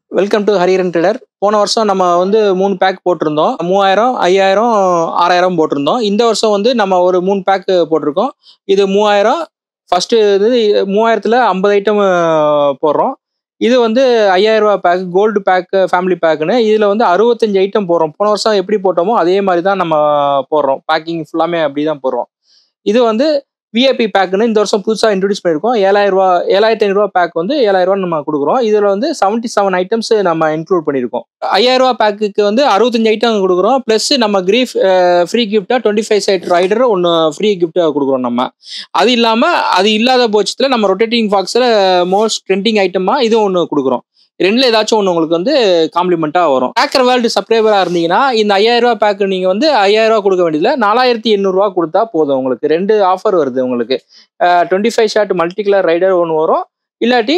welcome to Hariharan trader போன வருஷம் நம்ம வந்து மூணு பேக் போட்டிருந்தோம் மூவாயிரம் ஐயாயிரம் ஆறாயிரம் போட்டிருந்தோம் இந்த வருஷம் வந்து நம்ம ஒரு மூணு பேக் போட்டிருக்கோம் இது மூவாயிரம் ஃபர்ஸ்ட் இது மூவாயிரத்துல ஐம்பது ஐட்டம் போடுறோம் இது வந்து ஐயாயிரம் ரூபாய் பேக் கோல்டு பேக் ஃபேமிலி பேக்குன்னு இதில் வந்து அறுபத்தஞ்சு ஐட்டம் போடுறோம் போன வருஷம் எப்படி போட்டோமோ அதே மாதிரி தான் நம்ம போடுறோம் பேக்கிங் ஃபுல்லாமே அப்படி தான் போடுறோம் இது வந்து விஐபி பேக்குன்னு இந்த வருஷம் புதுசாக இன்ட்ரடியூஸ் பண்ணியிருக்கோம் ஏழாயிரம் ரூபா ஏழாயிரத்தி ஐநூறுரூவா பேக் வந்து ஏழாயிரம் ரூபா நம்ம கொடுக்குறோம் இதில் வந்து செவன்ட்டி செவன் ஐட்டம்ஸ் நம்ம இன்க்ளூட் பண்ணியிருக்கோம் ஐயாயிரம் ரூபா பேக்குக்கு வந்து அறுபத்தஞ்சு ஐட்டம் கொடுக்குறோம் ப்ளஸ் நம்ம கிரீஃப் ஃப்ரீ கிஃப்டாக டுவெண்ட்டி ஃபைவ் சைட் ரைடர் ஒன்று ஃப்ரீ கிஃப்டாக கொடுக்குறோம் நம்ம அது இல்லாமல் அது இல்லாத பட்சத்தில் நம்ம ரொட்டேட்டிங் பாக்ஸில் மோஸ்ட் ட்ரெண்டிங் ஐட்டமாக இதுவும் ஒன்று கொடுக்குறோம் ரெண்டுல ஏதாச்சும் ஒன்று உங்களுக்கு வந்து காம்ப்ளிமெண்ட்டாக வரும் ஹேக்கர் வேர்ல்டு சப்ஸ்கிரைபராக இருந்தீங்கன்னா இந்த ஐயாயிரம் ரூபா பேக்கு நீங்கள் வந்து ஐயாயிரம் ரூபா கொடுக்க வேண்டியதில்லை நாலாயிரத்தி எண்ணூறுரூவா கொடுத்தா போதும் உங்களுக்கு ரெண்டு ஆஃபர் வருது உங்களுக்கு twenty five shot multi colour rider ஒன்று வரும் இல்லாட்டி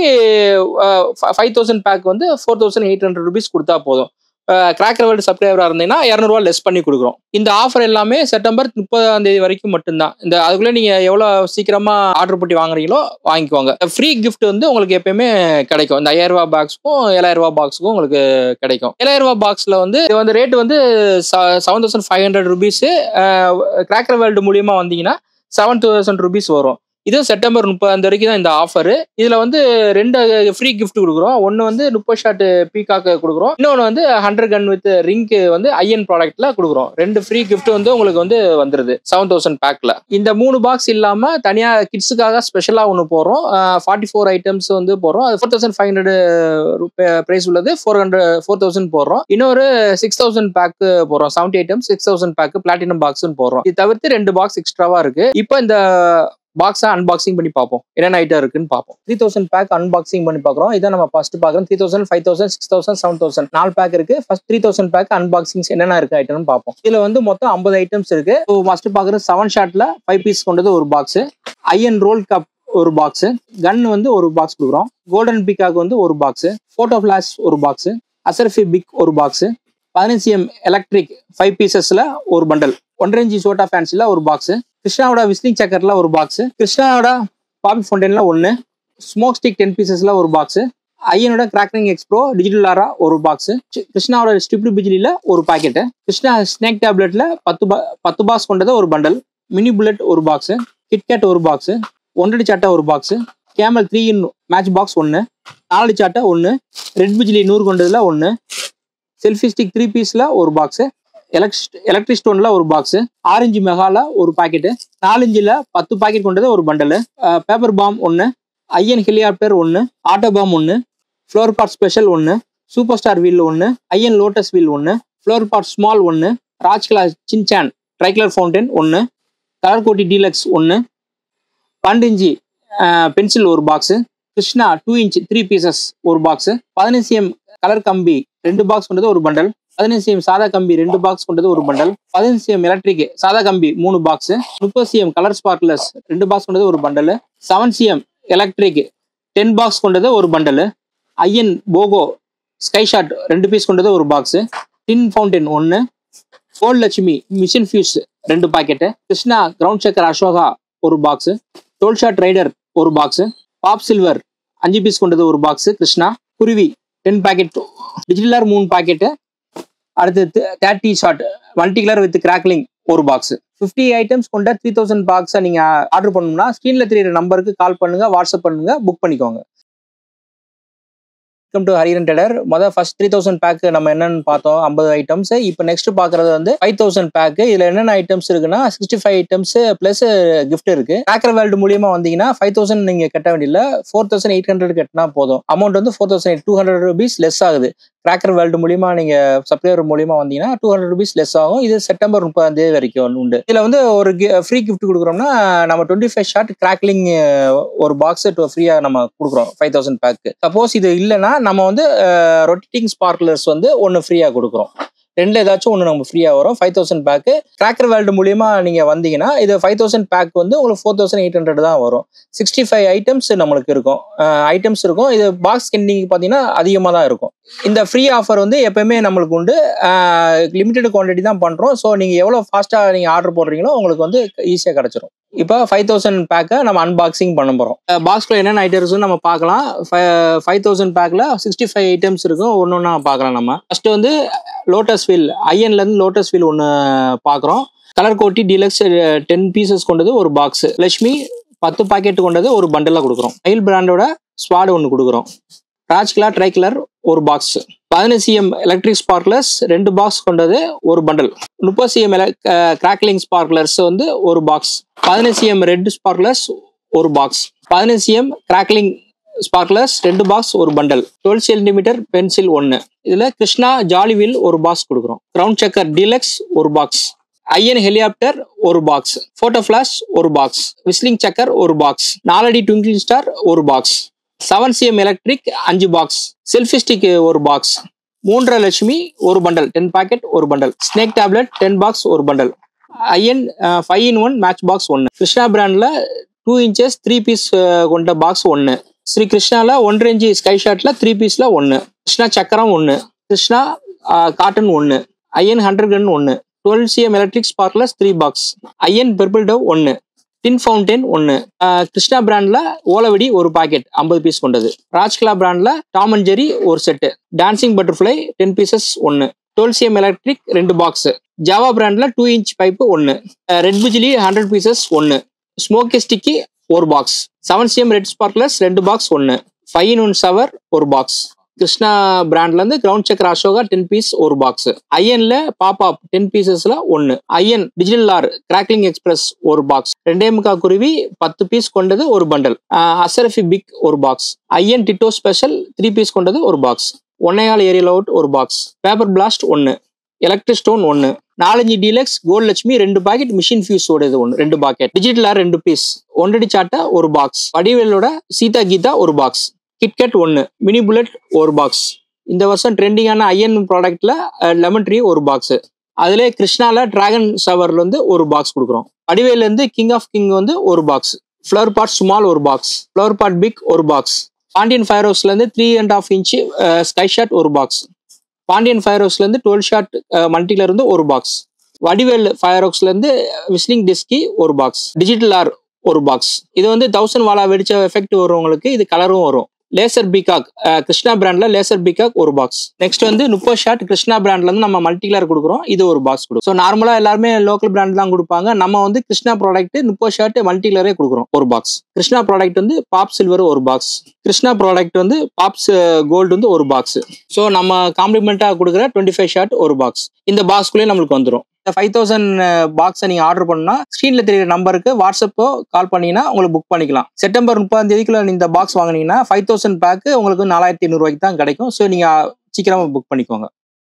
ஃபைவ் தௌசண்ட் பேக் வந்து four thousand eight hundred rupees கொடுத்தா போதும் கிராக்கர் வேர்ல்டு சப்ஸ்கிரைபராக இருந்தீங்கன்னா இரநூறுவா லெஸ் பண்ணி கொடுக்குறோம் இந்த ஆஃபர் எல்லாமே செப்டம்பர் முப்பதாம் தேதி வரைக்கும் மட்டும்தான் இந்த அதுக்குள்ளே நீங்கள் எவ்வளோ சீக்கிரமாக ஆர்டர் பண்ணி வாங்குறீங்களோ வாங்கிக்கோங்க ஃப்ரீ கிஃப்ட் வந்து உங்களுக்கு எப்பயுமே கிடைக்கும் இந்த ஐயாயிரம் ரூபா பாக்ஸுக்கும் ஏழாயிரம் ரூபா பாக்ஸுக்கும் உங்களுக்கு கிடைக்கும் ஏழாயிரம் ரூபா பாக்ஸில் வந்து இது வந்து ரேட் வந்து seven thousand five hundred rupees Cracker world மூலியமா வந்தீங்கன்னா செவன் தௌசண்ட் ருபீஸ் வரும் இது செப்டம்பர் முப்பதாம் வரைக்கும் தான் இந்த ஆஃபர் இதுல வந்து ரெண்டு ஃப்ரீ கிஃப்ட் கொடுக்குறோம் ஒன்னு வந்து முப்பது ஷாட் பீகாக்கு கொடுக்குறோம் இன்னொன்று வந்து ஹண்ட்ரட் கன் வித் ரிங்க் வந்து ஐஎன் ப்ராடக்ட்ல கொடுக்குறோம் ரெண்டு ஃப்ரீ கிஃப்ட் வந்து உங்களுக்கு வந்து வந்துருது செவன் தௌசண்ட் பேக்ல இந்த மூணு பாக்ஸ் இல்லாம தனியா கிட்ஸுக்காக ஸ்பெஷலா ஒன்று போடுறோம் ஃபார்ட்டி ஃபோர் ஐட்டம்ஸ் வந்து போடுறோம் அது four thousand five hundred price உள்ளது ஃபோர் ஹண்ட்ரட் ஃபோர் தௌசண்ட் போடுறோம் இன்னொரு சிக்ஸ் தௌசண்ட் பேக் போடுறோம் seventy item six thousand pack platinum பாக்ஸ்னு போடுறோம் இது தவிர்த்து ரெண்டு பாக்ஸ் எக்ஸ்ட்ராவா இருக்கு இப்போ இந்த பாக்ஸை அன்பாக்சிங் பண்ணி பார்ப்போம் என்னென்ன ஐட்டம் இருக்குன்னு பார்ப்போம் த்ரீ தௌசண்ட் பேக் அன்பாக்சிங் பண்ணி பார்க்குறோம் இதை நம்ம ஃபர்ஸ்ட் பார்க்குறோம் three thousand five thousand six thousand seven thousand நாலு பேக் இருக்கு first three thousand pack unboxings என்னென்ன இருக்கு ஐட்டம்னு பார்ப்போம் இதுல வந்து மொத்தம் ஐம்பது ஐட்டம்ஸ் இருக்கு ஃபர்ஸ்ட் பார்க்குறது செவன் ஷாட்ல ஃபைவ் பீஸ் கொண்டது ஒரு பாக்ஸ் ஐஎன் ரோல் கப் ஒரு பாக்ஸ் கன் வந்து ஒரு பாக்ஸ் கொடுக்குறோம் கோல்டன் பிகாக் வந்து ஒரு பாக்ஸ் போட்டோ ஃபிளாஷ் ஒரு பாக்ஸ் அசர்ஃபி பிக் ஒரு பாக்ஸ் பதினஞ்சு எம் எலக்ட்ரிக் ஃபைவ் பீசஸ்ல ஒரு பண்டல் ஒன்றரை இன்ச்சி சோட்டா ஃபேன்ஸ்ல ஒரு பாக்ஸ் கிருஷ்ணாவோட விஸ்லிங் சக்கர்ல ஒரு பாக்ஸ் கிருஷ்ணாவோட பாபி ஃபவுண்டன்ல ஒன்று ஸ்மோக் ஸ்டிக் டென் பீசஸ்ல ஒரு பாக்ஸ் ஐயனோட கிராக்ரிங் எக்ஸ்ப்ரோ டிஜிட்டல் லாரா ஒரு பாக்ஸ் கிருஷ்ணாவோட ஸ்டிப்டு பிஜிலியில ஒரு பாக்கெட்டு கிருஷ்ணா ஸ்னேக் டேப்லெட்ல பத்து பா பத்து பாக்ஸ் கொண்டது ஒரு பண்டல் மினி புல்லட் ஒரு பாக்ஸ் கிட்கேட் ஒரு பாக்ஸ் ஒன்றடி சாட்டை ஒரு box camel three in match box ஒன்று நாலு சாட்டை ஒன்று ரெட் பிஜிலி நூறு கொண்டதுல ஒன்று செல்ஃபி ஸ்டிக் த்ரீ பீஸ்ல ஒரு பாக்ஸ் எலக்ட்ரிக் ஸ்டோன்ல ஒரு பாக்ஸ் ஆரஞ்சு மெகால ஒரு பாக்கெட்டு நாலஞ்சுல பத்து பாக்கெட் கொண்டது ஒரு பண்டலு பேப்பர் பாம் ஒன்று ஐஎன் ஹெலிகாப்டர் ஒன்று ஆட்டோ பாம் ஒன்று ஃப்ளோர் பாட் ஸ்பெஷல் ஒன்று சூப்பர் ஸ்டார் வீல் ஒன்று ஐஎன் லோட்டஸ் வீல் ஒன்று ஃப்ளோர் பாட் ஸ்மால் ஒன்று ராஜ்கலா சின்சான் ட்ரைக்லர் ஃபவுண்டன் ஒன்று கலர் கோட்டி டீலக்ஸ் ஒன்று பன்னெண்டு இன்ச்சு பென்சில் ஒரு box Krishna two inch three pieces ஒரு பாக்ஸு பதினஞ்சு எம் கலர் கம்பி ரெண்டு பாக்ஸ் கொண்டது ஒரு பண்டல் பதினஞ்சு சிஎம் சாதா கம்பி ரெண்டு பாக்ஸ் கொண்டது ஒரு பண்டல் பதினஞ்சு சிஎம் எலக்ட்ரிக் சாதா கம்பி மூணு பாக்ஸ் முப்பது சிஎம் கலர் ஸ்பார்க்லஸ் ரெண்டு பாக்ஸ் கொண்டது ஒரு bundle seven CM electric ten box கொண்டது ஒரு bundle Ayyan pogo sky shot ரெண்டு பீஸ் கொண்டது ஒரு பாக்ஸ் டின் ஃபவுண்டன் ஒன்று கோல்ட் லட்சுமி மிஷின் ஃபியூஸ் ரெண்டு பாக்கெட்டு கிருஷ்ணா கிரவுண்ட் சக்கர் அசோகா ஒரு பாக்ஸ் டோல் ஷாட் ரைடர் ஒரு பாக்ஸ் பாப் சில்வர் அஞ்சு பீஸ் கொண்டது ஒரு பாக்ஸ் கிருஷ்ணா குருவி டென் பாக்கெட் டிஜிட்டலர் மூணு பாக்கெட்டு அடுத்து thirty shot multi colour with crackling ஒரு பாக்ஸ் ஃபிஃப்டி ஐட்டம்ஸ் கொண்ட த்ரீ தௌசண்ட் பாக்ஸை நீங்கள் ஆர்டர் பண்ணணும்னா ஸ்க்ரீனில் தெரியுற நம்பருக்கு கால் பண்ணுங்க வாட்ஸ்அப் பண்ணுங்க புக் பண்ணிக்கோங்க வெல்கம் டு ஹரிரன் டெடர் மொதல் ஃபர்ஸ்ட் த்ரீ தௌசண்ட் பேக் நம்ம என்னன்னு பார்த்தோம் ஐம்பது ஐட்டம்ஸ் இப்போ நெக்ஸ்ட் பார்க்கறது வந்து ஃபைவ் தௌசண்ட் பேக் இதுல என்னென்ன ஐட்டம்ஸ் இருக்குன்னா sixty five items plus gift இருக்கு ஹேக்கர் வேர்ல்டு மூலியமா வந்தீங்கன்னா ஃபைவ் தௌசண்ட் நீங்க கட்ட வேண்டியதில்ல ஃபோர் தௌசண்ட் எயிட் ஹண்ட்ரட் கட்டினா போதும் அமௌண்ட் வந்து four thousand two hundred rupees less ஆகுது கிராக்கர் வேர்ல்டு மூலியமா நீங்க சப்ளையர் மூலியமா வந்தீங்கன்னா டூ ஹண்ட்ரட் ருபீஸ் லெஸ் ஆகும் இது செப்டம்பர் முப்பதாம் தேதி வரைக்கும் உண்டு இதுல வந்து ஒரு ஃப்ரீ கிஃப்ட் கொடுக்குறோம்னா நம்ம டுவெண்ட்டி ஃபைவ் ஷார்ட் கிராக்லிங் ஒரு பாக்ஸ் ஃப்ரீயா நம்ம கொடுக்குறோம் ஃபைவ் தௌசண்ட் பேக்கு சப்போஸ் இது இல்லைன்னா நம்ம வந்து ரொட்டேட்டிங் ஸ்பார்க்லர்ஸ் வந்து ஒன்று ஃப்ரீயா கொடுக்குறோம் ரெண்டுல ஏதாச்சும் ஒன்று நம்ம ஃப்ரீயாக வரும் five thousand pack cracker world மூலியமா நீங்கள் வந்தீங்கன்னா இது ஃபைவ் தௌசண்ட் பேக் வந்து உங்களுக்கு ஃபோர் தௌசண்ட் எயிட் ஹண்ட்ரட் தான் வரும் சிக்ஸ்டி ஃபைவ் ஐட்டம்ஸ் நம்மளுக்கு இருக்கும் ஐட்டம்ஸ் இருக்கும் இது பாக்ஸ் ஸ்கெண்டிங் பார்த்தீங்கன்னா அதிகமாக தான் இருக்கும் இந்த ஃப்ரீ ஆஃபர் வந்து எப்பயுமே நம்மளுக்கு உண்டு லிமிட்டெட் குவான்டிட்டி தான் பண்ணுறோம் ஸோ நீங்கள் எவ்வளோ ஃபாஸ்ட்டாக நீங்கள் ஆர்டர் போடுறீங்களோ உங்களுக்கு வந்து ஈஸியாக கிடச்சிரும் இப்போ ஃபைவ் தௌசண்ட் பேக்கை நம்ம அன்பாக்சிங் பண்ண போகிறோம் பாக்ஸ்ல என்னென்ன ஐட்டம்ஸ் நம்ம பார்க்கலாம் ஃபைவ் தௌசண்ட் பேக்கில் சிக்ஸ்டி ஃபைவ் ஐட்டம்ஸ் இருக்கும் ஒன்று ஒன்றா பார்க்கலாம் நம்ம ஃபர்ஸ்ட் வந்து லோட்டஸ் வீல் ஐஎன்லேருந்து லோட்டஸ் வீல் ஒன்று பார்க்குறோம் கலர் கோட்டி டீலக்ஸ் டென் பீசஸ் கொண்டது ஒரு பாக்ஸ் லட்சுமி பத்து பாக்கெட் கொண்டது ஒரு பண்டலாக கொடுக்குறோம் மயில் பிராண்டோட ஸ்வாட் ஒன்று கொடுக்குறோம் ராஜ்கிலா ட்ரைகிலர் ஒரு பாக்ஸ் பதினஞ்சு சிஎம் எலக்ட்ரிக் ஸ்பார்க்லர்ஸ் ரெண்டு பாக்ஸ் கொண்டது ஒரு பண்டல் முப்பது சிஎம் கிராக்லிங் ஸ்பார்க்லர்ஸ் வந்து ஒரு பாக்ஸ் பதினஞ்சு சிஎம் ரெட் ஸ்பார்க்லர்ஸ் ஒரு பாக்ஸ் பதினஞ்சு சிஎம் கிராக்லிங் ஸ்பார்க்லர்ஸ் ரெண்டு பாக்ஸ் ஒரு பண்டல் டுவெல் சென்டிமீட்டர் பென்சில் ஒன்று இதில் கிருஷ்ணா ஜாலி வீல் ஒரு பாக்ஸ் கொடுக்குறோம் கிரவுண்ட் செக்கர் டீலக்ஸ் ஒரு பாக்ஸ் ஐஎன் ஹெலிகாப்டர் ஒரு பாக்ஸ் போட்டோ ஃபிளாஷ் ஒரு பாக்ஸ் விஸ்லிங் சக்கர் ஒரு பாக்ஸ் நாலடி ட்விங்கிள் ஸ்டார் ஒரு பாக்ஸ் செவன் சிஎம் எலக்ட்ரிக் அஞ்சு பாக்ஸ் செல்ஃபி ஸ்டிக் ஒரு பாக்ஸ் மூன்றரை லட்சுமி ஒரு பண்டல் டென் பாக்கெட் ஒரு bundle snake tablet ten box ஒரு bundle Ayyan five in one match box ஒன்று கிருஷ்ணா பிராண்டில் டூ இன்ச்சஸ் த்ரீ பீஸ் கொண்ட பாக்ஸ் ஒன்று ஸ்ரீ கிருஷ்ணாவில் ஒன்றரை இன்ச்சு ஸ்கை ஷாட்டில் த்ரீ பீஸில் ஒன்று கிருஷ்ணா சக்கரம் ஒன்று கிருஷ்ணா காட்டன் ஒன்று ஐஎன் ஹண்ட்ரட் கன் ஒன்று twelve CM electric sparkles three box Ayyan purple dove ஒன்று டின் ஃபவுண்டைன் ஒன்று கிருஷ்ணா பிராண்ட்ல ஓலவடி ஒரு பாக்கெட் ஐம்பது பீஸ் கொண்டது ராஜ்கிலா பிராண்ட்ல டாம் அண்ட் ஜெரி ஒரு set dancing butterfly ten pieces ஒன்று டுவெல் சிஎம் எலக்ட்ரிக் ரெண்டு பாக்ஸ் ஜாவா பிராண்ட்ல டூ இன்ச் பைப்பு ஒன்று ரெட் பிஜிலி ஹண்ட்ரட் பீசஸ் ஒன்று ஸ்மோக்கி ஸ்டிக்கி ஒரு box seven cm red sparklers ரெண்டு பாக்ஸ் ஒன்று ஃபைவ் இன் ஒன் சவர் ஒரு பாக்ஸ் கிருஷ்ணா பிராண்ட்ல இருந்து ground chakkar Ashoka ten piece ஒரு பாக்ஸ் ஐஎன்ல பாப் அப் டென் பீசஸ்ல ஒன்னு Ayyan digital R crackling express ஒரு பாக்ஸ் ரெண்டே முக்கா குருவி பத்து பீஸ் கொண்டது ஒரு பண்டல் அசரஃபி பிக் ஒரு box Ayyan ditto special three piece கொண்டது ஒரு பாக்ஸ் ஒன்னையால் ஏரியல் அவுட் ஒரு பாக்ஸ் பேப்பர் பிளாஸ்ட் ஒன்னு எலக்ட்ரிக் ஸ்டோன் ஒன்னு நாலஞ்சு டீலக்ஸ் கோல்ட் லட்சுமி ரெண்டு பாக்கெட் மிஷின் ஃபியூஸ் ஓடுது ஒன்று ரெண்டு பாக்கெட் டிஜிட்டல் ஆர் ரெண்டு பீஸ் ஒன்றடி சாட்டா ஒரு பாக்ஸ் வடிவேலோட சீதா கீதா ஒரு பாக்ஸ் கிட்கட் ஒன்று மினி புல்லட் ஒரு பாக்ஸ் இந்த வருஷம் ட்ரெண்டிங்கான ஐஎன் ப்ராடக்ட்ல லெமன் ட்ரீ ஒரு பாக்ஸ் அதிலே கிருஷ்ணால டிராகன் சவர்ல வந்து ஒரு பாக்ஸ் கொடுக்குறோம் அடிவேல இருந்து கிங் ஆஃப் கிங் வந்து ஒரு பாக்ஸ் ஃப்ளவர் பாட் ஸ்மால் ஒரு பாக்ஸ் ஃப்ளவர் பாட் பிக் ஒரு பாக்ஸ் பாண்டியன் ஃபயர் ஹவுஸ்ல இருந்து three and half inch sky shot ஒரு பாக்ஸ் பாண்டியன் ஃபயர் ஹவுஸ்ல இருந்து டுவெல் ஷாட் மல்டில இருந்து ஒரு பாக்ஸ் வடிவேல் ஃபயர் ஹவுஸ்ல இருந்து விஸ்லிங் டிஸ்கி ஒரு பாக்ஸ் டிஜிட்டல் ஆர் ஒரு பாக்ஸ் இது வந்து தௌசண்ட் வாலா வெடிச்ச எஃபெக்ட் வருவங்களுக்கு இது கலரும் வரும் லேசர் பிகாக் கிருஷ்ணா பிராண்ட்ல லேசர் பிகாக் ஒரு பாக்ஸ் நெக்ஸ்ட் வந்து முப்பது ஷாட் கிருஷ்ணா பிராண்ட்ல இருந்து நம்ம மல்டி கலர் கொடுக்குறோம் இது ஒரு பாக்ஸ் கொடுக்கும் ஸோ நார்மலா எல்லாருமே லோக்கல் பிராண்ட் தான் கொடுப்பாங்க நம்ம வந்து கிருஷ்ணா ப்ராடக்ட் முப்பது ஷாட் மல்டி கலரே கொடுக்குறோம் ஒரு பாக்ஸ் கிருஷ்ணா ப்ராடக்ட் வந்து பாப் சில்வர் ஒரு பாக்ஸ் கிருஷ்ணா ப்ராடக்ட் வந்து பாப்ஸ் கோல்டு வந்து ஒரு பாக்ஸ் ஸோ நம்ம காம்ப்ளிமெண்டா கொடுக்குற டுவெண்ட்டி ஃபைவ் ஷாட் ஒரு பாக்ஸ் இந்த பாக்ஸ்குள்ளேயே நம்மளுக்கு வந்துடும் இந்த ஃபைவ் தௌசண்ட் பாக்ஸை நீங்கள் ஆர்டர் பண்ணா ஸ்க்ரீனில் தெரியுற நம்பருக்கு வாட்ஸ்அப்போ கால் பண்ணீங்கன்னா உங்களுக்கு புக் பண்ணிக்கலாம் செப்டம்பர் முப்பதாம் தேதிக்குள்ள இந்த பாக்ஸ் வாங்கினீங்கன்னா ஃபைவ் தௌசண்ட் பேக்கு உங்களுக்கு நாலாயிரத்தி ஐநூறுவாய்க்கு தான் கிடைக்கும் ஸோ நீங்கள் சீக்கிரமாக புக் பண்ணிக்கோங்க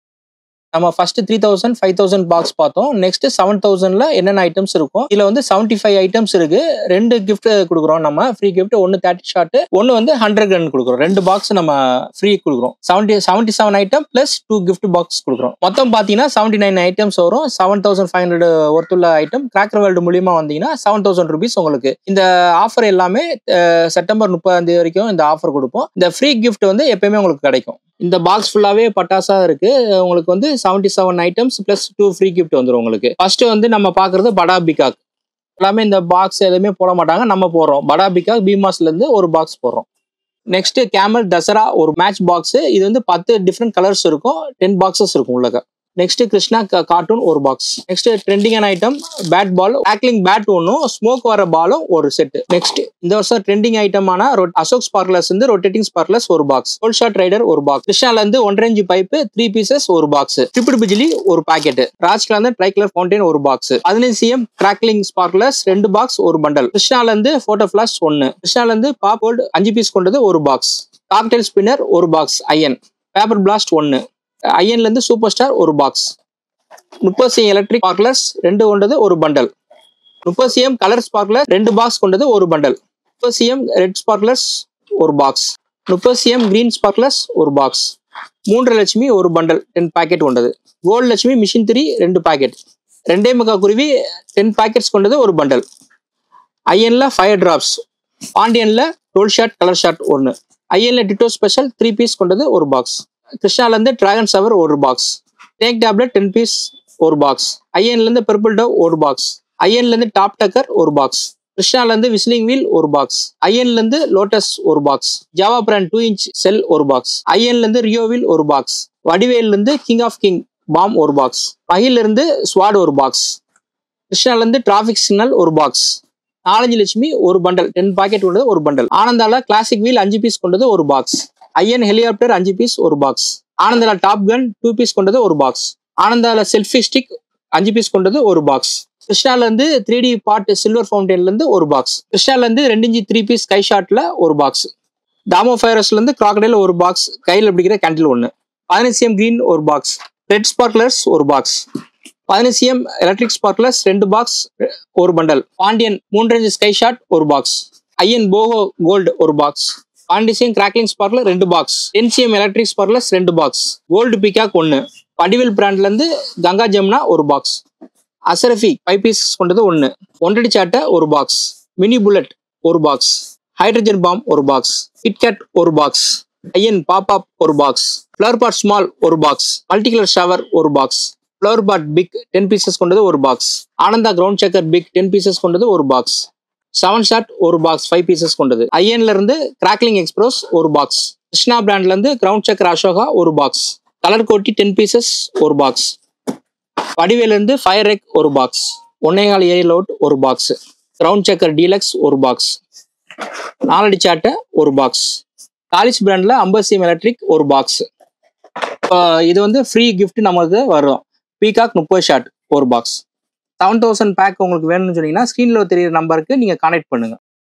நம்ம first three thousand five thousand box பார்த்தோம் நெக்ஸ்ட் செவன் தௌசண்ட்ல என்னென்ன ஐட்டம்ஸ் இருக்கும் இதுல வந்து செவன்டி ஃபைவ் ஐட்டம்ஸ் இருக்கு ரெண்டு கிஃப்ட் கொடுக்குறோம் நம்ம ஃப்ரீ கிஃப்ட் ஒன்னு தேர்ட்டி ஷார்ட் ஒன்னு வந்து ஹண்ட்ரட் கன் கொடுக்குறோம் ரெண்டு பாக்ஸ் நம்ம ஃப்ரீ கொடுக்குறோம் seventy seventy seven item plus two gift box கொடுக்குறோம் மொத்தம் பார்த்தீங்கன்னா செவன்டி நைன் ஐட்டம்ஸ் வரும் செவன் தௌசண்ட் ஃபைவ் ஹண்ட்ரட் ஒர்த்துள்ள ஐட்டம் கிராக்கர் வேர்ல்டு மூலியமா வந்தீங்கன்னா செவன் தௌசண்ட் ருபீஸ் உங்களுக்கு இந்த ஆஃபர் எல்லாமே செப்டம்பர் முப்பதாம் தேதி வரைக்கும் இந்த ஆஃபர் கொடுப்போம் இந்த ஃப்ரீ கிஃப்ட் வந்து எப்பயுமே உங்களுக்கு கிடைக்கும் இந்த பாக்ஸ் ஃபுல்லாவே பட்டாசா இருக்கு உங்களுக்கு வந்து seventy seven items plus two free gift வந்துடும் உங்களுக்கு ஃபர்ஸ்ட் வந்து நம்ம பாக்குறது படா பிகாக் எல்லாமே இந்த பாக்ஸ் எதுவுமே போட மாட்டாங்க நம்ம போடுறோம் படா பிகாக் பீமாஸ்ல இருந்து ஒரு பாக்ஸ் போடுறோம் நெக்ஸ்ட் கேமல் தசரா ஒரு மேட்ச் பாக்ஸ் இது வந்து பத்து டிஃப்ரெண்ட் கலர்ஸ் இருக்கும் டென் பாக்ஸஸ் இருக்கும் உள்ளக நெக்ஸ்ட் கிருஷ்ணா கார்ட்டூன் ஒரு பாக்ஸ் நெக்ஸ்ட் ட்ரெண்டிங்கான item bat ball tackling bat ஒன்றும் ஸ்மோக் வர பாலும் ஒரு செட் நெக்ஸ்ட் இந்த வருஷம் ட்ரெண்டிங் ஐட்டமான அசோக் ஸ்பார்க்லர்ஸ் வந்து ரொட்டேட்டிங் ஸ்பார்க்லர்ஸ் ஒரு பாக்ஸ் கோல் ஷாட் ரைடர் ஒரு பாக்ஸ் கிருஷ்ணால இருந்து ஒன்றரை இன்ச்சு பைப்பு த்ரீ பீசஸ் ஒரு பாக்ஸ் ட்ரிபிள் பிஜிலி ஒரு பாக்கெட் ராஜ்கிலா இருந்து ட்ரை கலர் ஃபவுண்டைன் ஒரு பாக்ஸ் பதினஞ்சு சிஎம் கிராக்லிங் ஸ்பார்க்லர்ஸ் ரெண்டு பாக்ஸ் ஒரு பண்டல் கிருஷ்ணால இருந்து போட்டோ ஃபிளாஷ் ஒன்னு கிருஷ்ணால இருந்து பாப் கோல்டு அஞ்சு பீஸ் கொண்டது ஒரு பாக்ஸ் காக்டெயில் ஸ்பின்னர் ஒரு பாக்ஸ் ஐயன் பேப்பர் பிளாஸ்ட் ஒன்னு ஐஎன்ல இருந்து சூப்பர் ஸ்டார் ஒரு பாக்ஸ் முப்பது சிஎம் எலக்ட்ரிக் ஸ்பார்க்லர்ஸ் ரெண்டு கொண்டது ஒரு பண்டல் முப்பது சிஎம் கலர் ஸ்பார்க்லர் ரெண்டு பாக்ஸ் கொண்டது ஒரு பண்டல் முப்பது சிஎம் ரெட் ஸ்பார்க்லர்ஸ் ஒரு பாக்ஸ் முப்பது சிஎம் கிரீன் ஸ்பார்க்லர்ஸ் ஒரு பாக்ஸ் மூன்று லட்சுமி ஒரு பண்டல் டென் பாக்கெட் கொண்டது கோல்டு லட்சுமி மிஷின் த்ரீ ரெண்டு பாக்கெட் ரெண்டே முக்கா குருவி டென் பாக்கெட்ஸ் கொண்டது ஒரு பண்டல் ஐஎன்ல ஃபயர் டிராப்ஸ் பாண்டியன்ல ரோல் ஷாட் கலர் ஷாட் ஒன்று ஐஎன்ல டிட்டோ ஸ்பெஷல் த்ரீ பீஸ் கொண்டது ஒரு பாக்ஸ் கிருஷ்ணாலேருந்து டிராகன் சவர் ஒரு பாக்ஸ் டேக் டேப்லெட் டென் பீஸ் ஒரு பாக்ஸ் ஐஎன்லேருந்து பெர்பிள் டவ் ஒரு பாக்ஸ் ஐஎன்ல இருந்து டாப் டக்கர் ஒரு பாக்ஸ் கிருஷ்ணால இருந்து விஸ்லிங் வீல் ஒரு பாக்ஸ் ஐஎன்ல இருந்து லோட்டஸ் ஒரு box Java brand two inch shell ஒரு பாக்ஸ் ஐஎன்ல இருந்து ரியோ வீல் ஒரு பாக்ஸ் வடிவேல்ல இருந்து கிங் ஆஃப் கிங் பாம் ஒரு பாக்ஸ் மகிழ்ல இருந்து ஸ்வாட் ஒரு பாக்ஸ் கிருஷ்ணால இருந்து டிராபிக் சிக்னல் ஒரு பாக்ஸ் நாலஞ்சு லட்சுமி ஒரு பண்டல் டென் பாக்கெட் கொண்டது ஒரு பண்டல் ஆனந்தால கிளாசிக் வீல் அஞ்சு பீஸ் கொண்டது ஒரு பாக்ஸ் ஐஎன் ஹெலிகாப்டர் அஞ்சு பீஸ் ஒரு பாக்ஸ் ஆனந்தால டாப் கன் டூ பீஸ் கொண்டது ஒரு பாக்ஸ் ஆனந்தால செல்ஃபி ஸ்டிக் அஞ்சு பீஸ் கொண்டது ஒரு பாக்ஸ் கிருஷ்ணால இருந்து த்ரீ டி பாட் சில்வர் ஃபவுண்டன்ல இருந்து ஒரு பாக்ஸ் கிருஷ்ணால இருந்து ரெண்டு இன்ச்சு த்ரீ பீஸ் கை ஷாட்ல ஒரு பாக்ஸ் டாமோ ஃபைரஸ்ல இருந்து கிராக்கடைல ஒரு பாக்ஸ் கையில் பிடிக்கிற கேண்டில் ஒன்று பதினஞ்சு கிரீன் ஒரு பாக்ஸ் ரெட் ஸ்பார்க்லர்ஸ் ஒரு பாக்ஸ் பதினஞ்சு எலக்ட்ரிக் ஸ்பார்க்லர்ஸ் ரெண்டு பாக்ஸ் ஒரு பண்டல் பாண்டியன் மூன்றஞ்சு ஸ்கை ஷாட் ஒரு பாக்ஸ் ஐஎன் போகோ கோல்டு ஒரு பாக்ஸ் பாண்டிசியம் கிராக்லிங் ஸ்பார்க்லர் ரெண்டு பாக்ஸ் என்சிஎம் எலக்ட்ரிக் ஸ்பார்க்லர்ஸ் ரெண்டு பாக்ஸ் கோல்டு பிகாக் ஒன்று வடிவேல் பிராண்ட்ல இருந்து கங்கா ஜமுனா ஒரு பாக்ஸ் அசரஃபி ஃபைவ் பீசஸ் கொண்டது ஒன்று ஒன்றடி சாட்டை ஒரு பாக்ஸ் மினி புல்லட் ஒரு பாக்ஸ் ஹைட்ரஜன் பாம் ஒரு பாக்ஸ் கிட்கேட் ஒரு பாக்ஸ் ஐஎன் பாப் ஒரு பாக்ஸ் ஃப்ளவர் பாட் ஸ்மால் ஒரு பாக்ஸ் மல்டி கலர் ஷவர் ஒரு box flower pot big ten pieces கொண்டது ஒரு box Ananda ground chakkar big ten pieces கொண்டது ஒரு பாக்ஸ் செவன் ஷாட் ஒரு பாக்ஸ் ஃபைவ் பீசஸ் கொண்டது ஐஎன்ல இருந்து கிராக்லிங் எக்ஸ்பிரஸ் ஒரு பாக்ஸ் கிருஷ்ணா பிராண்ட்ல இருந்து கிரவுண்ட் செக்கர் அசோகா ஒரு பாக்ஸ் கலர் கோட்டி டென் பீசஸ் ஒரு பாக்ஸ் வடிவேல இருந்து ஃபயர் ரெக் ஒரு பாக்ஸ் ஒன்னேகால் ஏரியல் அவுட் ஒரு பாக்ஸ் கிரவுண்ட் செக்கர் டீலக்ஸ் ஒரு பாக்ஸ் நாலடி சாட்டை ஒரு பாக்ஸ் காலிஸ் பிராண்ட்ல அம்பசியம் எலக்ட்ரிக் ஒரு பாக்ஸ் இது வந்து ஃப்ரீ கிஃப்ட் நமக்கு வரும் பீகாக் முப்பது ஷாட் ஒரு பாக்ஸ் செவன் தௌசண்ட் பேக் உங்களுக்கு வேணும்னு சொன்னீங்கன்னா ஸ்க்ரீனில் தெரியிற நம்பருக்கு நீங்கள் கான்டாக்ட் பண்ணுங்க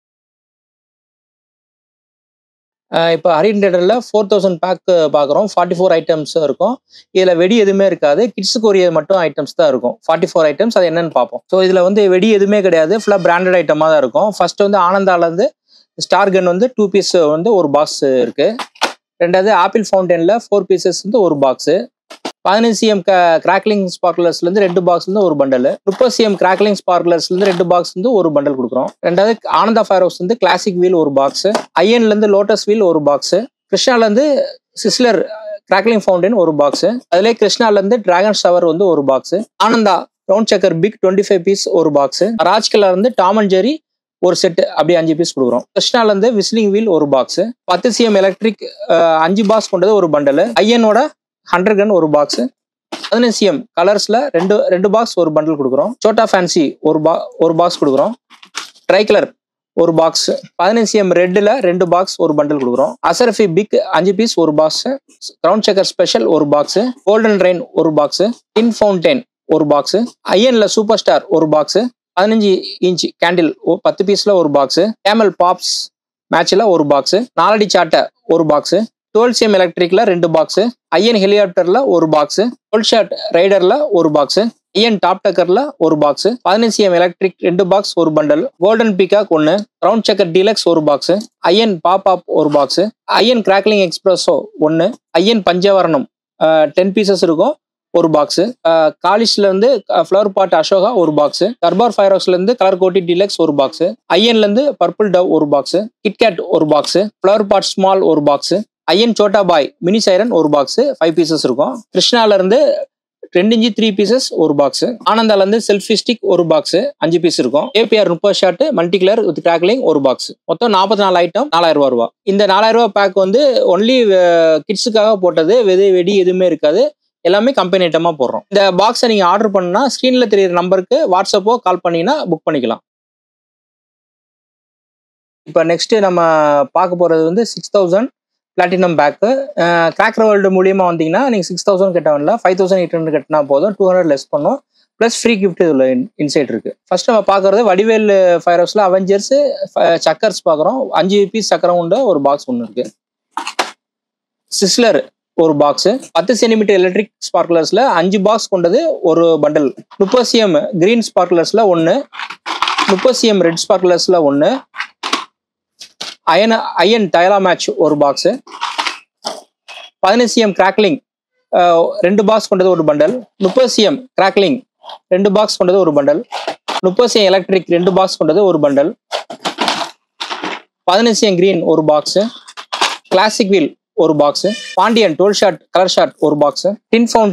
இப்போ ஹரின் டேட்டரில் ஃபோர் தௌசண்ட் பேக் பார்க்குறோம் ஃபார்ட்டி ஃபோர் ஐட்டம்ஸ் இருக்கும் இதில் வெடி எதுவுமே இருக்காது கிட்ஸுக்கு உரிய மட்டும் ஐட்டம்ஸ் தான் இருக்கும் ஃபார்ட்டி ஃபோர் ஐட்டம்ஸ் அது என்னன்னு பார்ப்போம் ஸோ இதில் வந்து வெடி எதுவுமே கிடையாது ஃபுல்லாக பிராண்டட் ஐட்டமாக தான் இருக்கும் ஃபர்ஸ்ட் வந்து ஆனந்தாலேருந்து ஸ்டார் கன் வந்து டூ பீஸ் வந்து ஒரு பாக்ஸ் இருக்கு ரெண்டாவது ஆப்பிள் ஃபவுண்டனில் ஃபோர் பீசஸ் வந்து ஒரு பாக்ஸு பதினஞ்சு சிஎம் கிராக்லிங் ஸ்பார்க்லர்ஸ்லேருந்து ரெண்டு பாக்ஸ்லேருந்து ஒரு பண்டல் முப்பது சிஎம் கிராக்லிங் ஸ்பார்க்லர்ஸ்லேருந்து ரெண்டு பாக்ஸ் வந்து ஒரு பண்டல் கொடுக்குறோம் ரெண்டாவது ஆனந்தா ஃபயர் ஹவுஸ் வந்து கிளாசிக் வீல் ஒரு பாக்ஸ் ஐஎன்லேருந்து லோட்டஸ் வீல் ஒரு பாக்ஸ் கிருஷ்ணாலேருந்து சிஸ்லர் கிராக்லிங் ஃபவுண்டன் ஒரு பாக்ஸ் அதுலேயே கிருஷ்ணாலேருந்து டிராகன் ஷவர் வந்து ஒரு box Ananda round chakkar big twenty five piece ஒரு பாக்ஸ் ராஜ்கலா இருந்து டாம் அண்ட் ஜெரி ஒரு செட் அப்படியே அஞ்சு பீஸ் கொடுக்குறோம் கிருஷ்ணால இருந்து விஸ்லிங் வீல் ஒரு பாக்ஸ் பத்து சிஎம் எலக்ட்ரிக் அஞ்சு பாக்ஸ் கொண்டது ஒரு பண்டல் ஐஎனோட ஹண்ட்ரட் கன் ஒரு பாக்ஸ் பதினஞ்சு சிஎம் கலர்ஸ்ல ரெண்டு ரெண்டு பாக்ஸ் ஒரு பண்டல் கொடுக்குறோம் சோட்டா ஃபேன்சி ஒரு பா ஒரு பாக்ஸ் கொடுக்குறோம் ட்ரை கலர் ஒரு பாக்ஸ் பதினஞ்சு சிஎம் ரெட்டில் ரெண்டு பாக்ஸ் ஒரு பண்டல் கொடுக்குறோம் அசரஃபி பிக் அஞ்சு பீஸ் ஒரு பாக்ஸ் கிரவுண்ட் செக்கர் ஸ்பெஷல் ஒரு பாக்ஸ் கோல்டன் ரெயின் ஒரு பாக்ஸ் இன் ஃபவுண்டைன் ஒரு பாக்ஸ் ஐஎன்ல சூப்பர் ஸ்டார் ஒரு பாக்ஸ் பதினஞ்சு இன்ச் கேண்டில் பத்து பீஸ்ல ஒரு பாக்ஸ் கேமல் பாப்ஸ் மேட்ச்ல ஒரு பாக்ஸ் நாலடி சாட்டை ஒரு பாக்ஸ் டுவெல் சிஎம் எலக்ட்ரிக்ல ரெண்டு பாக்ஸ் ஐஎன் ஹெலிகாப்டர்ல ஒரு பாக்ஸ் டுவெல் ஷாட் ரைடர்ல ஒரு பாக்ஸ் ஐஎன் டாப் டக்கர்ல ஒரு பாக்ஸ் பதினஞ்சு சிஎம் எலக்ட்ரிக் ரெண்டு பாக்ஸ் ஒரு பண்டல் கோல்டன் பீகாக் ஒன்னு ரவுண்ட் செக்கர் டீலக்ஸ் ஒரு பாக்ஸ் ஐஎன் பாப் ஆப் ஒரு பாக்ஸ் ஐஎன் கிராக்லிங் எக்ஸ்பிரஸோ ஒன்னு ஐஎன் பஞ்சவரணம் டென் பீசஸ் இருக்கும் ஒரு பாக்ஸ் காலிஷ்ல இருந்து ஃப்ளவர் பாட் அசோகா ஒரு பாக்ஸ் கர்பார் ஃபயர் ஹவுஸ்ல இருந்து கலர் கோட்டி டிலக்ஸ் ஒரு பாக்ஸ் ஐஎன்ல இருந்து பர்பிள் டவ் ஒரு பாக்ஸ் கிட்கேட் ஒரு பாக்ஸ் ஃப்ளவர் பாட் ஸ்மால் ஒரு பாக்ஸ் ஐஎன் சோட்டா பாய் மினி சைரன் ஒரு பாக்ஸ் ஃபைவ் பீசஸ் இருக்கும் கிருஷ்ணால இருந்து ரெண்டு இன்ச்சு த்ரீ பீசஸ் ஒரு பாக்ஸ் ஆனந்தால இருந்து செல்ஃபி ஸ்டிக் ஒரு பாக்ஸ் அஞ்சு பீஸ் இருக்கும் ஏபிஆர் முப்பது shot multi colour with crackling ஒரு பாக்ஸ் மொத்தம் நாற்பத்தி நாலு ஐட்டம் நாலாயிரம் ரூபா ரூபா இந்த நாலாயிரம் ரூபா பேக் வந்து ஒன்லி கிட்ஸுக்காக போட்டது வெது வெடி எதுவுமே இருக்காது எல்லாமே கம்பெனி ஐட்டமாக போடுறோம் இந்த பாக்ஸை நீங்கள் ஆர்டர் பண்ணா ஸ்க்ரீனில் தெரியுற நம்பருக்கு வாட்ஸ்அப்போ கால் பண்ணிங்கன்னா புக் பண்ணிக்கலாம் இப்போ நெக்ஸ்ட் நம்ம பார்க்க போகிறது வந்து six thousand platinum pack cracker world மூலியமாக வந்தீங்கன்னா நீங்கள் சிக்ஸ் தௌசண்ட் கட்டவில்ல ஃபைவ் தௌசண்ட் எயிட் ஹண்ட்ரட் கட்டினா போதும் டூ ஹண்ட்ரட் லெஸ் பண்ணும் ப்ளஸ் ஃப்ரீ கிஃப்ட் இதில் இன்சைட் இருக்கு ஃபர்ஸ்ட் நம்ம பார்க்கறது வடிவேல் ஃபயர் ஹவுஸில் அவெஞ்சர்ஸ் சக்கர்ஸ் பார்க்குறோம் அஞ்சு பீஸ் சக்கரம் உண்டு ஒரு பாக்ஸ் ஒன்று இருக்கு சிஸ்லர் ஒரு பாக்ஸ் பத்து சென்டிமீட்டர் எலக்ட்ரிக் ஸ்பார்க்லர்ஸ்ல அஞ்சு பாக்ஸ் கொண்டது ஒரு பண்டல் முப்பது சிஎம் கிரீன் ஸ்பார்க்லர்ஸ்ல ஒன்று முப்பது சிஎம் ரெட் ஸ்பார்க்லர்ஸ்ல ஒன்று அயன் அயன் டயலா மேட்ச் ஒரு பாக்ஸ் பதினஞ்சு சிஎம் கிராக்லிங் ரெண்டு பாக்ஸ் கொண்டது ஒரு பண்டல் முப்பது சிஎம் கிராக்லிங் ரெண்டு பாக்ஸ் கொண்டது ஒரு பண்டல் முப்பது சிஎம் எலக்ட்ரிக் ரெண்டு பாக்ஸ் கொண்டது ஒரு பண்டல் பதினஞ்சு சிஎம் கிரீன் ஒரு பாக்ஸ் கிளாசிக் வீல் ஒரு box Pandian twelve shot colour shot ஒரு பாக்ஸ் டின் ஃபவுண்டைன்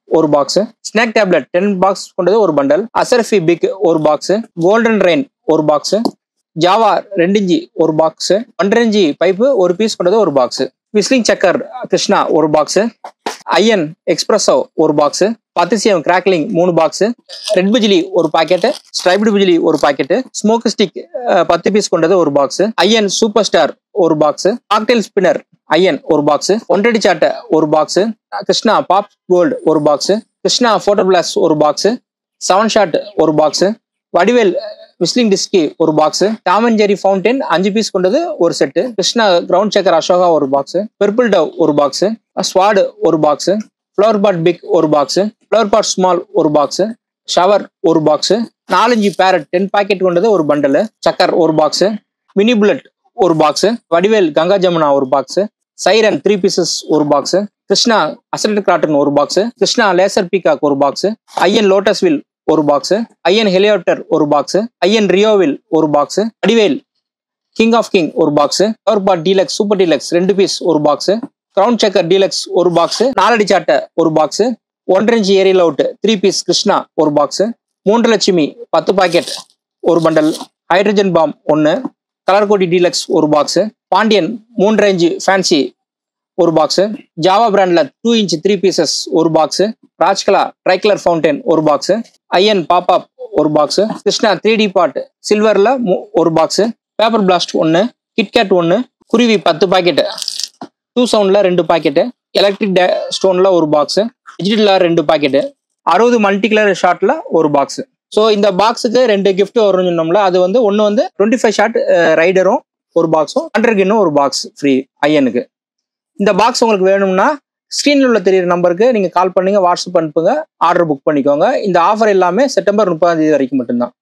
ஒரு box snake tablet ten box கொண்டது ஒரு பண்டல் அசர்ஃபி பிக் ஒரு பாக்ஸ் கோல்டன் ரெயின் ஒரு பாக்ஸ் ஜாவா ரெண்டு இஞ்சி ஒரு பாக்ஸ் ஒன்றரை இஞ்சி பைப்பு ஒரு பீஸ் கொண்டது ஒரு பாக்ஸ் விஸ்லிங் சக்கர் கிருஷ்ணா ஒரு பாக்ஸ் ஐயன் எக்ஸ்பிரஸோ ஒரு பாக்ஸ் பத்திசியம் கிராக்லிங் மூணு பாக்ஸ் ரெட் பிஜிலி ஒரு பாக்கெட் ஸ்ட்ரைப்டு பிஜிலி ஒரு பாக்கெட் ஸ்மோக் ஸ்டிக் பத்து பீஸ் கொண்டது ஒரு பாக்ஸ் ஐயன் சூப்பர் ஸ்டார் ஒரு பாக்ஸ் காக்டெயில் ஸ்பின்னர் ஐயன் ஒரு பாக்ஸ் ஒன்றடி சாட்டை ஒரு பாக்ஸ் கிருஷ்ணா பாப் கோல்டு ஒரு பாக்ஸ் கிருஷ்ணா போட்டோ பிளாஸ் ஒரு பாக்ஸ் செவன் ஷாட் ஒரு பாக்ஸ் வடிவேல் விஸ்லிங் டிஸ்கி ஒரு box Tom and Jerry fountain அஞ்சு பீஸ் கொண்டது ஒரு செட்டு கிருஷ்ணா கிரவுண்ட் சக்கர் அசோகா ஒரு பாக்ஸ் பெர்பிள் டவ் ஒரு பாக்ஸ் ஸ்வாடு ஒரு பாக்ஸ் ஃப்ளவர் பாட் பிக் ஒரு பாக்ஸ் ஃப்ளவர் பாட் ஸ்மால் ஒரு பாக்ஸ் ஷவர் ஒரு பாக்ஸ் நாலஞ்சு பேரட் டென் பாக்கெட் கொண்டது ஒரு பண்டல் சக்கர் ஒரு பாக்ஸ் மினி புல்லட் ஒரு பாக்ஸ் வடிவேல் கங்கா ஜமுனா ஒரு பாக்ஸ் சைரன் த்ரீ பீசஸ் ஒரு பாக்ஸ் கிருஷ்ணா அசல்ட் காட்டன் ஒரு பாக்ஸ் கிருஷ்ணா லேசர் பீகாக் ஒரு பாக்ஸ் ஐயன் லோட்டஸ் வில் ஒரு பாக்ஸ் ஐயன் ஹெலிகாப்டர் ஒரு பாக்ஸ் ஐயன் ரியோவில் ஒரு box Vadivel king of king ஒரு box power pot deluxe super deluxe ரெண்டு பீஸ் ஒரு பாக்ஸ் கிரவுண்ட் செக்கர் டீலக்ஸ் ஒரு பாக்ஸ் நாலடி சாட்டை ஒரு பாக்ஸ் ஒன்றரை inch aerial out three piece Krishna ஒரு பாக்ஸ் மூன்று லட்சுமி பத்து பாக்கெட் ஒரு பண்டல் ஹைட்ரஜன் பாம் ஒன்று கலர் கோடி டீலக்ஸ் ஒரு பாக்ஸ் பாண்டியன் மூன்றரை இன்ச்சு ஃபேன்சி ஒரு பாக்ஸ் ஜாவா பிராண்ட்ல டூ இன்ச் த்ரீ பீசஸ் ஒரு பாக்ஸ் ராஜ்கலா ட்ரைக்லர் ஃபவுண்டைன் ஒரு பாக்ஸ் ஐஎன் பாப்பாப் ஒரு box Krishna three D pot சில்வர்ல ஒரு பாக்ஸ் பேப்பர் பிளாஸ்ட் ஒன்று கிட்கேட் ஒன்று குருவி பத்து பாக்கெட்டு டூ சவுண்ட்ல ரெண்டு பாக்கெட்டு எலக்ட்ரிக் ஸ்டோன்ல ஒரு பாக்ஸ் டிஜிட்டல்ல ரெண்டு பாக்கெட்டு அறுபது மல்டி கலர் ஷார்ட்ல ஒரு பாக்ஸ் ஸோ இந்த பாக்ஸுக்கு ரெண்டு கிஃப்ட் வரும்னு சொன்னோம்ல அது வந்து ஒன்று வந்து டுவெண்ட்டி ஃபைவ் ஷார்ட் ரைடரும் ஒரு பாக்ஸும் ஹண்ட்ரட் கின்னும் ஒரு பாக்ஸ் ஃப்ரீ ஐயனுக்கு இந்த பாக்ஸ் உங்களுக்கு வேணும்னா ஸ்க்ரீனில் உள்ள தெரியுற நம்பருக்கு நீங்கள் கால் பண்ணுங்க வாட்ஸ்அப் அனுப்புங்க ஆர்டர் புக் பண்ணிக்கோங்க இந்த ஆஃபர் எல்லாமே செப்டம்பர் முப்பதாம் தேதி வரைக்கும் மட்டும்தான்